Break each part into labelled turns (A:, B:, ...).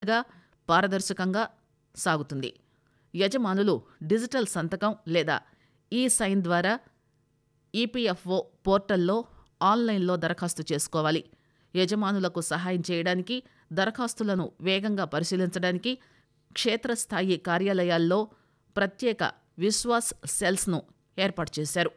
A: స్వేచ్ఛగా పారదర్శకంగా సాగుతుంది యజమానులు డిజిటల్ సంతకం లేదా ఈ సైన్ ద్వారా ఈపీఎఫ్ఓ పోర్టల్లో ఆన్లైన్లో దరఖాస్తు చేసుకోవాలి యజమానులకు సహాయం చేయడానికి దరఖాస్తులను వేగంగా పరిశీలించడానికి క్షేత్రస్థాయి కార్యాలయాల్లో ప్రత్యేక విశ్వాస్ సెల్స్ను ఏర్పాటు చేశారు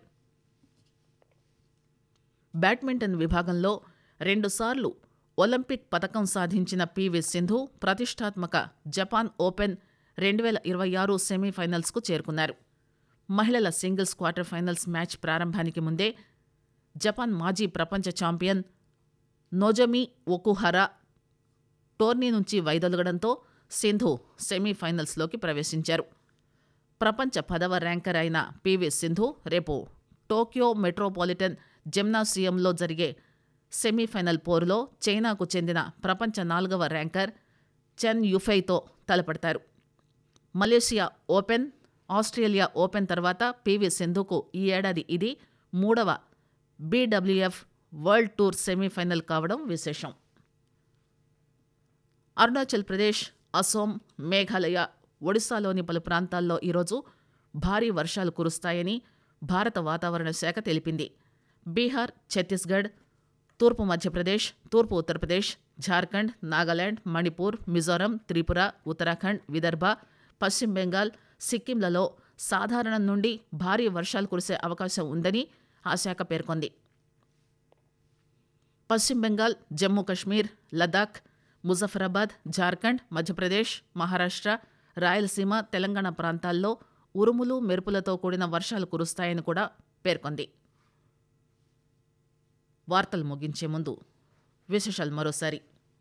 A: బ్యాడ్మింటన్ విభాగంలో రెండుసార్లు ఒలింపిక్ పతకం సాధించిన పివి సింధు ప్రతిష్టాత్మక జపాన్ ఓపెన్ రెండు వేల ఇరవై ఆరు సెమీఫైనల్స్కు చేరుకున్నారు మహిళల సింగిల్స్ క్వార్టర్ ఫైనల్స్ మ్యాచ్ ప్రారంభానికి ముందే జపాన్ మాజీ ప్రపంచ ఛాంపియన్ నోజమి ఒకుహరా టోర్నీ నుంచి వైదొలగడంతో సింధు సెమీఫైనల్స్లోకి ప్రవేశించారు ప్రపంచ పదవ ర్యాంకర్ అయిన పివి సింధు రేపు టోక్యో మెట్రోపాలిటన్ జిమ్నాసియంలో జరిగే సెమీఫైనల్ పోరులో చైనాకు చెందిన ప్రపంచ నాలుగవ ర్యాంకర్ చెన్ యుఫైతో తలపడతారు మలేషియా ఓపెన్ ఆస్ట్రేలియా ఓపెన్ తర్వాత పివి సింధుకు ఈ ఏడాది ఇది మూడవ బీడబ్ల్యూఎఫ్ వరల్డ్ టూర్ సెమీఫైనల్ కావడం విశేషం అరుణాచల్ ప్రదేశ్ అసోం మేఘాలయ ఒడిశాలోని పలు ప్రాంతాల్లో ఈరోజు భారీ వర్షాలు కురుస్తాయని భారత వాతావరణ శాఖ తెలిపింది బీహార్ ఛత్తీస్గఢ్ తూర్పు మధ్యప్రదేశ్ తూర్పు ఉత్తరప్రదేశ్ ఝార్ఖండ్ నాగాలాండ్ మణిపూర్ మిజోరం త్రిపుర ఉత్తరాఖండ్ విదర్భ పశ్చిమ బెంగాల్ సిక్కింలలో సాధారణం నుండి భారీ వర్షాలు కురిసే అవకాశం ఉందని ఆ శాఖ పేర్కొంది పశ్చిమ బెంగాల్ జమ్మూ కశ్మీర్ లదాఖ్ ముజఫరాబాద్ జార్ఖండ్ మధ్యప్రదేశ్ మహారాష్ట్ర రాయలసీమ తెలంగాణ ప్రాంతాల్లో ఉరుములు మెరుపులతో కూడిన వర్షాలు కురుస్తాయని కూడా పేర్కొంది వార్తలు ముగించే ముందు విశేషాలు మరోసారి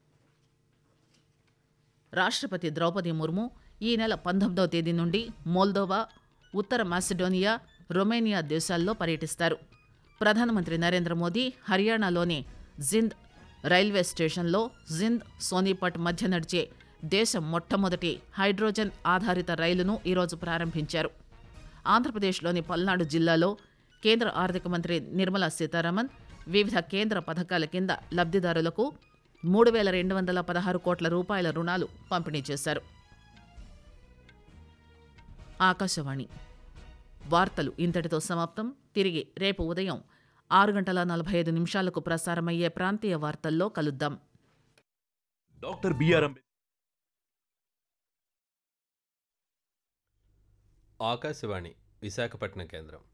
A: రాష్ట్రపతి ద్రౌపది ముర్ము ఈ నెల పంతొమ్మిదవ తేదీ నుండి మోల్దోవా ఉత్తర మాసిడోనియా రొమేనియా దేశాల్లో పర్యటిస్తారు ప్రధానమంత్రి నరేంద్ర మోదీ హర్యానాలోని జింద్ రైల్వే స్టేషన్లో జింద్ సోనీపట్ మధ్య నడిచే దేశ మొట్టమొదటి హైడ్రోజన్ ఆధారిత రైలును ఈరోజు ప్రారంభించారు ఆంధ్రప్రదేశ్లోని పల్నాడు జిల్లాలో కేంద్ర ఆర్థిక మంత్రి నిర్మలా సీతారామన్ వివిధ కేంద్ర పథకాల కింద లబ్ధిదారులకు మూడు వేల రెండు వందల పదహారు కోట్ల రూపాయల రుణాలు పంపిణీ చేశారు ఆకాశవాణి వార్తలు ఇంతటితో సమాప్తం తిరిగి రేపు ఉదయం ఆరు గంటల నలభై ఐదు నిమిషాలకు ప్రసారమయ్యే ప్రాంతీయ వార్తల్లో కలుద్దాం
B: డాక్టర్ బిఆర్ అంబేద్కర్
C: ఆకాశవాణి విశాఖపట్నం కేంద్రం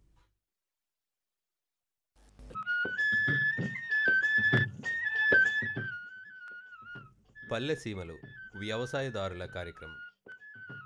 C: పల్లె సీమలు వ్యవసాయదారుల కార్యక్రమం